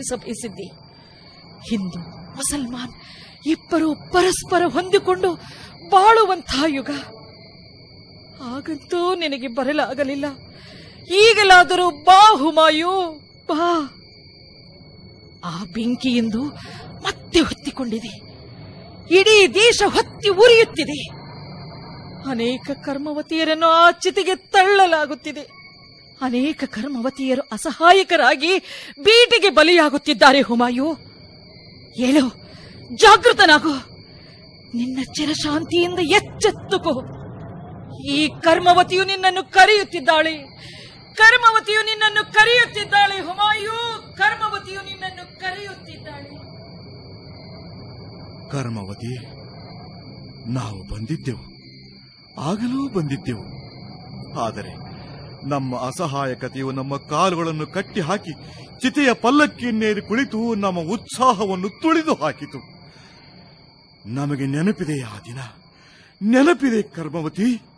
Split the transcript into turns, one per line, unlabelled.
ಜೀವಿಸ ಬಯಸಿದ್ದಿ ಹಿಂದೂ ಮುಸಲ್ಮಾನ್ ಇಬ್ಬರು ಪರಸ್ಪರ ಹೊಂದಿಕೊಂಡು ಬಾಳುವಂತಹ ಯುಗ ಹಾಗಂತೂ ನಿನಗೆ ಬರಲಾಗಲಿಲ್ಲ ಈಗಲಾದರೂ ಬಾ ಹುಮಾಯು ಬಾ ಆ ಬೆಂಕಿಯೆಂದು ಮತ್ತೆ ಹೊತ್ತಿಕೊಂಡಿದೆ ಇಡೀ ದೇಶ ಹೊತ್ತಿ ಉರಿಯುತ್ತಿದೆ ಅನೇಕ ಕರ್ಮವತಿಯರನ್ನು ಆ ಚಿತೆಗೆ ತಳ್ಳಲಾಗುತ್ತಿದೆ ಅನೇಕ ಕರ್ಮವತಿಯರು ಅಸಹಾಯಕರಾಗಿ ಬೀಟಿಗೆ ಬಲಿಯಾಗುತ್ತಿದ್ದಾರೆ ಹುಮಾಯು ಏಳು ಜಾಗೃತನಾಗು ನಿನ್ನ ಚಿರಶಾಂತಿಯಿಂದ ಎಚ್ಚೆತ್ತುಕೋ ಈ ಕರ್ಮವತಿಯು ನಿನ್ನನ್ನು ಕರೆಯುತ್ತಿದ್ದಾಳೆ ಕರ್ಮವತಿಯು ನಿನ್ನನ್ನು ಕರೆಯುತ್ತಿದ್ದಾಳೆ ಹುಮಾಯು ಕರ್ಮವತಿಯು ನಿನ್ನನ್ನು ಕರೆಯುತ್ತಿದ್ದಾಳೆ
ಕರ್ಮವತಿ ನಾವು ಬಂದಿದ್ದೆವು ಆಗಲೂ ಬಂದಿದ್ದೆವು ಆದರೆ ನಮ್ಮ ಅಸಹಾಯಕತೆಯು ನಮ್ಮ ಕಾಲುಗಳನ್ನು ಕಟ್ಟಿ ಹಾಕಿ ಚಿತೆಯ ಪಲ್ಲಕ್ಕಿಯನ್ನೇರಿ ಕುಳಿತು ನಮ್ಮ ಉತ್ಸಾಹವನ್ನು ತುಳಿದು ಹಾಕಿತು ನಮಗೆ ನೆನಪಿದೆ ಆ ದಿನ ನೆನಪಿದೆ ಕರ್ಮವತಿ